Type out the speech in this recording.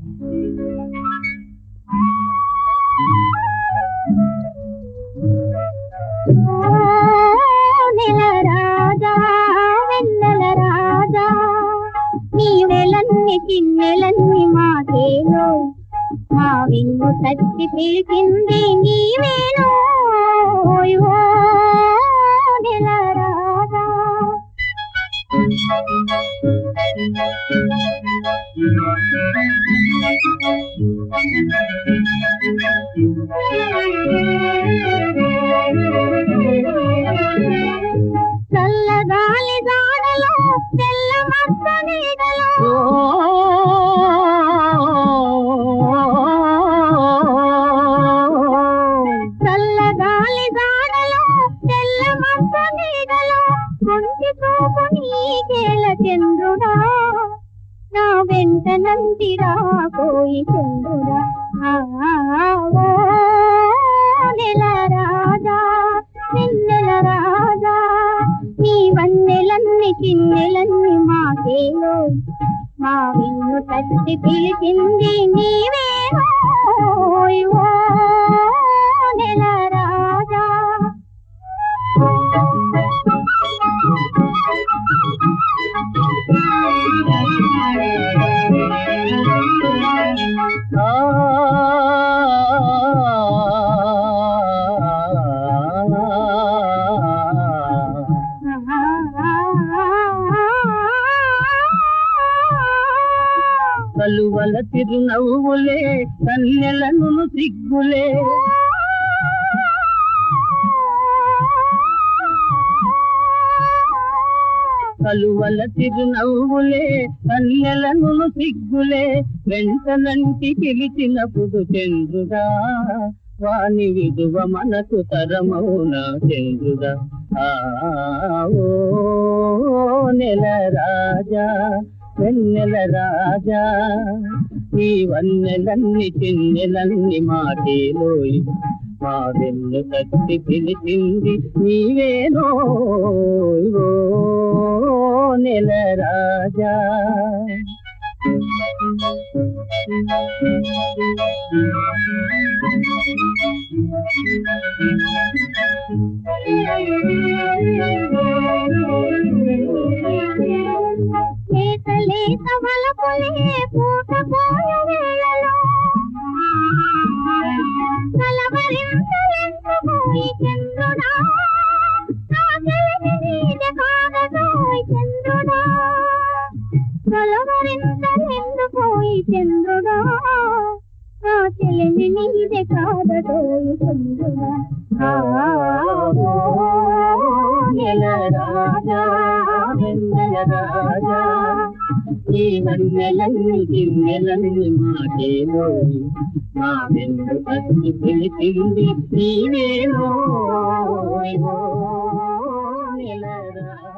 నెల రాజా వెన్నెల రాజా నీ నెలన్ని చిన్నెలన్ని మాకేలో మా వింగు తట్టి పిలిచింది నీవేనో ఓ నెల రాజా చల్లగాలి దాడలో తెల్ల మచ్చ నీడలో చల్లగాలి దాడలో తెల్ల మచ్చ నీడలో కొంటి చూపు నీకేల చంద్రుడా నా వెంట నందిరా పోయి చంద్రుడా ఆ, ఓ నెల రాజా వెన్నెల రాజా నీ వన్నెలన్ని చిన్నెలన్ని మాకేలో మా విన్ను తట్టి పిలిచింది నీవేనో ఓ నెల రాజా కలువల తిరునవ్వులే కన్నెలను సిగ్గులే కలువల తిరునవ్వులే కన్నెలను సిగ్గులే వెంటనంటి పిలిచినప్పుడు చంద్రుడా వాని విడువ మనకు తరమౌన చంద్రుడా ఆ ఓ నెల రాజా వెన్నెల రాజా ఈ వన్నెలన్ని చిన్నెలన్ని మాటేలోయి మా వెన్ను తట్టి పిలిచింది నీవేనో ఓ నెల రాజా లేత లేత వలపులే పూట పోయే వేళలో కలవరింతలెందుకోయి చంద్రుడా నా చెలిమి నీది కాదోయ్ చంద్రుడా కలవరింతలెందుకోయి చంద్రుడా నా చెలిమి నీది కాదోయ్ చంద్రుడా ఆ ఓ నెల రాజా వెన్నెల రాజా ఈ వన్నెలన్ని చిన్నెలన్ని మాటేలోయి మా వెన్ను తట్టి పిలిచింది నీవేనో ఓ నెల రాజా